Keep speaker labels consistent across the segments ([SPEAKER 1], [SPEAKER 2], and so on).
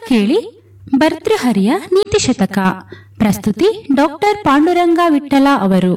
[SPEAKER 1] ಕೇಳಿ ಭರ್ತೃಹರಿಯ ನೀತಿ ಶತಕ ಪ್ರಸ್ತುತಿ ಡಾಕ್ಟರ್ ಪಾಂಡುರಂಗ ವಿಠಲ ಅವರು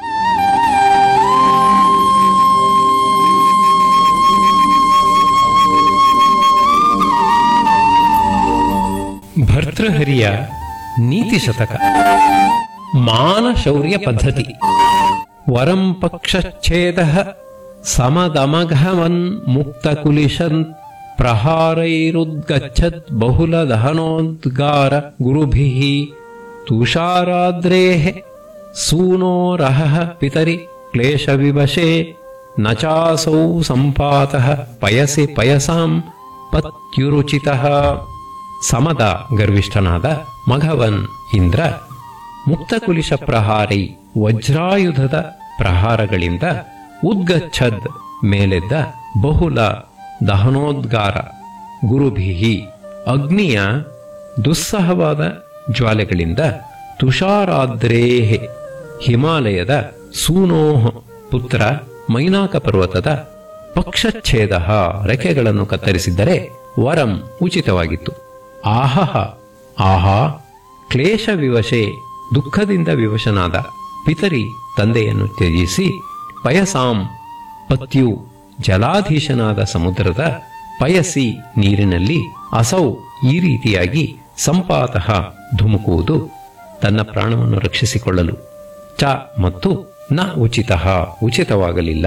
[SPEAKER 2] ಭರ್ತೃಹರಿಯ ನೀತಿ ಶತಕ ಮಾನ ಶೌರ್ಯ ಪದ್ಧತಿ ವರಂ ಪಕ್ಷಚ್ಛೇದ ಸಮದಮಘವನ್ ಮುಕ್ತ ಕುಲಿಶನ್ ಪ್ರಹಾರೈರುದ್ಗಚ್ಚತ್ ಬಹುಲ ದಹನೋದ್ಗಾರ ಗುರುಭಿಃ ತುಷಾರಾದ್ರೇಃ ಸೂನೋರಹಃ ಪಿತರಿ ಕ್ಲೇಶವಿವಶೇ ನ ಚಾಸೌ ಸಂಪಾತಃ ಪಯಸಿ ಪಯಸಾಂ ಪತ್ಯುರುಚಿತಃ ಸಮದ ಗರ್ವಿಷ್ಠನಾದ ಮಘವನ್ ಇಂದ್ರ ಮುಕ್ತಕುಲಿಶ ಪ್ರಹಾರೈ ವಜ್ರಾಯುಧದ ಪ್ರಹಾರಗಳಿಂದ ಉದ್ಗಚ್ಛದ್ ಮೇಲೆದ್ದ ಬಹುಲ ದಹನೋದ್ಗಾರ ಗುರುಭಿಹಿ ಅಗ್ನಿಯ ದುಸ್ಸಹವಾದ ಜ್ವಾಲೆಗಳಿಂದ ತುಷಾರಾದ್ರೇಹೆ ಹಿಮಾಲಯದ ಸೂನೋಹ ಪುತ್ರ ಮೈನಾಕ ಪರ್ವತದ ಪಕ್ಷಚ್ಛೇದ ರೆಕ್ಕೆಗಳನ್ನು ಕತ್ತರಿಸಿದ್ದರೆ ವರಂ ಉಚಿತವಾಗಿತ್ತು ಆಹಹ ಆಹಾ ಕ್ಲೇಶ ವಿವಶೆ ದುಃಖದಿಂದ ವಿವಶನಾದ ಪಿತರಿ ತಂದೆಯನ್ನು ತ್ಯಜಿಸಿ ಪಯಸಾಂ ಪತ್ಯು ಜಲಾಧೀಶನಾದ ಸಮುದ್ರದ ಪಯಸಿ ನೀರಿನಲ್ಲಿ ಅಸೌ ಈ ರೀತಿಯಾಗಿ ಸಂಪಾತಃ ಧುಮುಕುವುದು ತನ್ನ ಪ್ರಾಣವನ್ನು ರಕ್ಷಿಸಿಕೊಳ್ಳಲು ಚ ಮತ್ತು ನ ಉಚಿತ ಉಚಿತವಾಗಲಿಲ್ಲ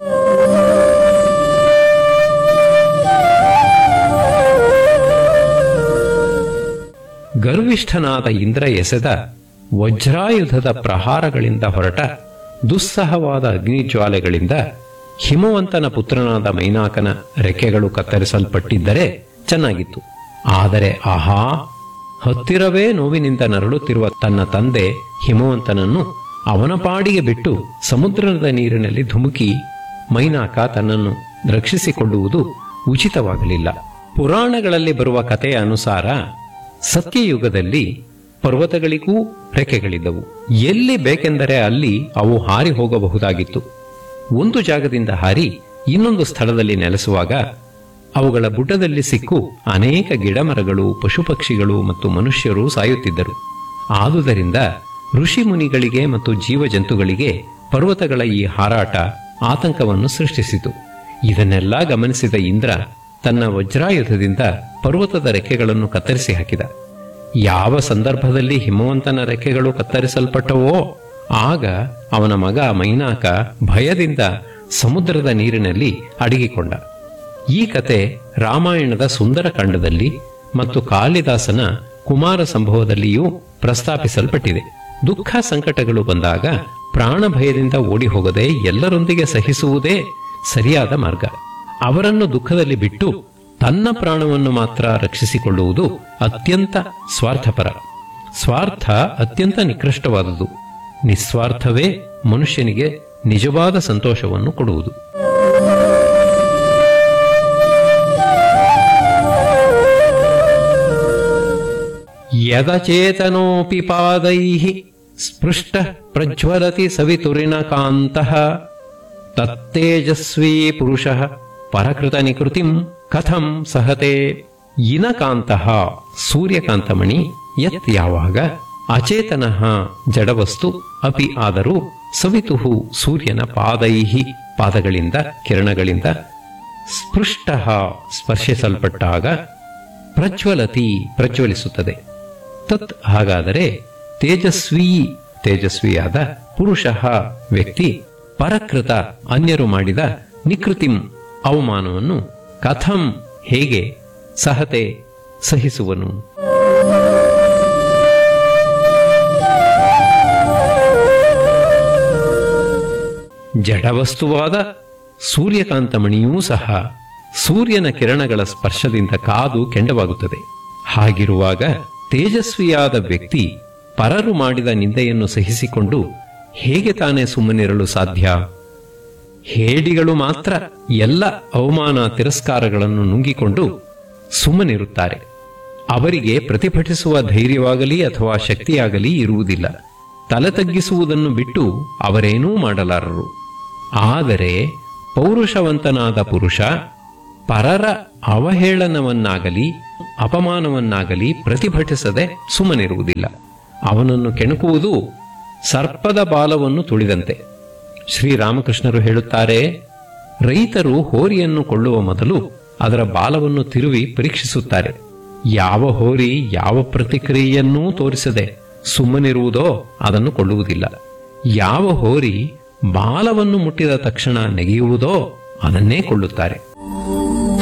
[SPEAKER 2] ಗರ್ವಿಷ್ಠನಾದ ಇಂದ್ರ ಎಸೆದ ವಜ್ರಾಯುಧದ ಪ್ರಹಾರಗಳಿಂದ ಹೊರಟ ದುಸ್ಸಹವಾದ ಅಗ್ನಿಜ್ವಾಲೆಗಳಿಂದ ಹಿಮವಂತನ ಪುತ್ರನಾದ ಮೈನಾಕನ ರೆಕ್ಕೆಗಳು ಕತ್ತರಿಸಲ್ಪಟ್ಟಿದ್ದರೆ ಚೆನ್ನಾಗಿತ್ತು ಆದರೆ ಆಹಾ ಹತ್ತಿರವೇ ನೋವಿನಿಂದ ನರಳುತ್ತಿರುವ ತನ್ನ ತಂದೆ ಹಿಮವಂತನನ್ನು ಅವನ ಪಾಡಿಗೆ ಬಿಟ್ಟು ಸಮುದ್ರದ ನೀರಿನಲ್ಲಿ ಧುಮುಕಿ ಮೈನಾಕ ತನ್ನನ್ನು ರಕ್ಷಿಸಿಕೊಳ್ಳುವುದು ಉಚಿತವಾಗಲಿಲ್ಲ ಪುರಾಣಗಳಲ್ಲಿ ಬರುವ ಕಥೆಯ ಅನುಸಾರ ಸತ್ಯಯುಗದಲ್ಲಿ ಪರ್ವತಗಳಿಗೂ ರೆಕ್ಕೆಗಳಿದ್ದವು ಎಲ್ಲಿ ಬೇಕೆಂದರೆ ಅಲ್ಲಿ ಅವು ಹಾರಿ ಹೋಗಬಹುದಾಗಿತ್ತು ಒಂದು ಜಾಗದಿಂದ ಹಾರಿ ಇನ್ನೊಂದು ಸ್ಥಳದಲ್ಲಿ ನೆಲೆಸುವಾಗ ಅವುಗಳ ಬುಡದಲ್ಲಿ ಸಿಕ್ಕು ಅನೇಕ ಗಿಡಮರಗಳು ಪಶುಪಕ್ಷಿಗಳು ಮತ್ತು ಮನುಷ್ಯರು ಸಾಯುತ್ತಿದ್ದರು ಆದುದರಿಂದ ಋಷಿ ಮುನಿಗಳಿಗೆ ಮತ್ತು ಜೀವಜಂತುಗಳಿಗೆ ಪರ್ವತಗಳ ಈ ಹಾರಾಟ ಆತಂಕವನ್ನು ಸೃಷ್ಟಿಸಿತು ಇದನ್ನೆಲ್ಲ ಗಮನಿಸಿದ ಇಂದ್ರ ತನ್ನ ವಜ್ರಾಯುಧದಿಂದ ಪರ್ವತದ ರೆಕ್ಕೆಗಳನ್ನು ಕತ್ತರಿಸಿ ಹಾಕಿದ ಯಾವ ಸಂದರ್ಭದಲ್ಲಿ ಹಿಮವಂತನ ರೆಕ್ಕೆಗಳು ಕತ್ತರಿಸಲ್ಪಟ್ಟವೋ ಆಗ ಅವನ ಮಗ ಮೈನಾಕ ಭಯದಿಂದ ಸಮುದ್ರದ ನೀರಿನಲ್ಲಿ ಅಡಗಿಕೊಂಡ ಈ ಕತೆ ರಾಮಾಯಣದ ಸುಂದರಕಾಂಡದಲ್ಲಿ ಮತ್ತು ಕಾಳಿದಾಸನ ಕುಮಾರ ಸಂಭವದಲ್ಲಿಯೂ ಪ್ರಸ್ತಾಪಿಸಲ್ಪಟ್ಟಿದೆ ದುಃಖ ಸಂಕಟಗಳು ಬಂದಾಗ ಪ್ರಾಣ ಭಯದಿಂದ ಓಡಿ ಹೋಗದೆ ಎಲ್ಲರೊಂದಿಗೆ ಸಹಿಸುವುದೇ ಸರಿಯಾದ ಮಾರ್ಗ ಅವರನ್ನು ದುಃಖದಲ್ಲಿ ಬಿಟ್ಟು ತನ್ನ ಪ್ರಾಣವನ್ನು ಮಾತ್ರ ರಕ್ಷಿಸಿಕೊಳ್ಳುವುದು ಅತ್ಯಂತ ಸ್ವಾರ್ಥಪರ ಸ್ವಾರ್ಥ ಅತ್ಯಂತ ನಿಕೃಷ್ಟವಾದುದು ನಿಸ್ವಾರ್ಥವೇ ಮನುಷ್ಯನಿಗೆ ನಿಜವಾದ ಸಂತೋಷವನ್ನು ಕೊಡುವುದು ಯದಚೇತನೋಪಿ ಪಾದೈಃ ಸ್ಪೃಷ್ಟ ಪ್ರಜ್ವಲತಿ ಸವಿತುರಿನ ಕಾಂತಃ ತತ್ತೇಜಸ್ವೀ ಪುರುಷಃ ಪರಕೃತ ನಿಕೃತಿಂ ಕಥಂ ಸಹತೆ ಇನಕಾಂತಃ ಸೂರ್ಯಕಾಂತಮಣಿ ಯತ್ ಯಾವಾಗ ಅಚೇತನಃ ಜಡವಸ್ತು ಅಪಿ ಆದರೂ ಸವಿತುಹು ಸೂರ್ಯನ ಪಾದೈಹಿ ಪಾದಗಳಿಂದ ಕಿರಣಗಳಿಂದ ಸ್ಪೃಷ್ಟ ಸ್ಪರ್ಶಿಸಲ್ಪಟ್ಟಾಗ ಪ್ರಜ್ವಲತಿ ಪ್ರಜ್ವಲಿಸುತ್ತದೆ ತತ್ ಹಾಗಾದರೆ ತೇಜಸ್ವಿ ತೇಜಸ್ವಿಯಾದ ಪುರುಷ ವ್ಯಕ್ತಿ ಪರಕೃತ ಅನ್ಯರು ಮಾಡಿದ ನಿಕೃತಿಂ ಅವಮಾನವನ್ನು ಕಥಂ ಹೇಗೆ ಸಹತೆ ಸಹಿಸುವನು ಜಡವಸ್ತುವಾದ ಸೂರ್ಯಕಾಂತಮಣಿಯೂ ಸಹ ಸೂರ್ಯನ ಕಿರಣಗಳ ಸ್ಪರ್ಶದಿಂದ ಕಾದು ಕೆಂಡವಾಗುತ್ತದೆ ಹಾಗಿರುವಾಗ ತೇಜಸ್ವಿಯಾದ ವ್ಯಕ್ತಿ ಪರರು ಮಾಡಿದ ನಿಂದೆಯನ್ನು ಸಹಿಸಿಕೊಂಡು ಹೇಗೆ ತಾನೇ ಸುಮ್ಮನಿರಲು ಸಾಧ್ಯ ಹೇಡಿಗಳು ಮಾತ್ರ ಎಲ್ಲ ಅವಮಾನ ತಿರಸ್ಕಾರಗಳನ್ನು ನುಂಗಿಕೊಂಡು ಸುಮ್ಮನಿರುತ್ತಾರೆ ಅವರಿಗೆ ಪ್ರತಿಭಟಿಸುವ ಧೈರ್ಯವಾಗಲಿ ಅಥವಾ ಶಕ್ತಿಯಾಗಲಿ ಇರುವುದಿಲ್ಲ ತಲೆ ತಗ್ಗಿಸುವುದನ್ನು ಬಿಟ್ಟು ಅವರೇನೂ ಮಾಡಲಾರರು ಆದರೆ ಪೌರುಷವಂತನಾದ ಪುರುಷ ಪರರ ಅವಹೇಳನವನ್ನಾಗಲಿ ಅಪಮಾನವನ್ನಾಗಲಿ ಪ್ರತಿಭಟಿಸದೆ ಸುಮ್ಮನಿರುವುದಿಲ್ಲ ಅವನನ್ನು ಕೆಣಕುವುದು ಸರ್ಪದ ಬಾಲವನ್ನು ತುಳಿದಂತೆ ಶ್ರೀರಾಮಕೃಷ್ಣರು ಹೇಳುತ್ತಾರೆ ರೈತರು ಹೋರಿಯನ್ನು ಕೊಳ್ಳುವ ಮೊದಲು ಅದರ ಬಾಲವನ್ನು ತಿರುವಿ ಪರೀಕ್ಷಿಸುತ್ತಾರೆ ಯಾವ ಹೋರಿ ಯಾವ ಪ್ರತಿಕ್ರಿಯೆಯನ್ನೂ ತೋರಿಸದೆ ಸುಮ್ಮನಿರುವುದೋ ಅದನ್ನು ಕೊಳ್ಳುವುದಿಲ್ಲ ಯಾವ ಹೋರಿ ಬಾಲವನ್ನು ಮುಟ್ಟಿದ ತಕ್ಷಣ ನೆಗೆಯುವುದೋ ಅದನ್ನೇ ಕೊಳ್ಳುತ್ತಾರೆ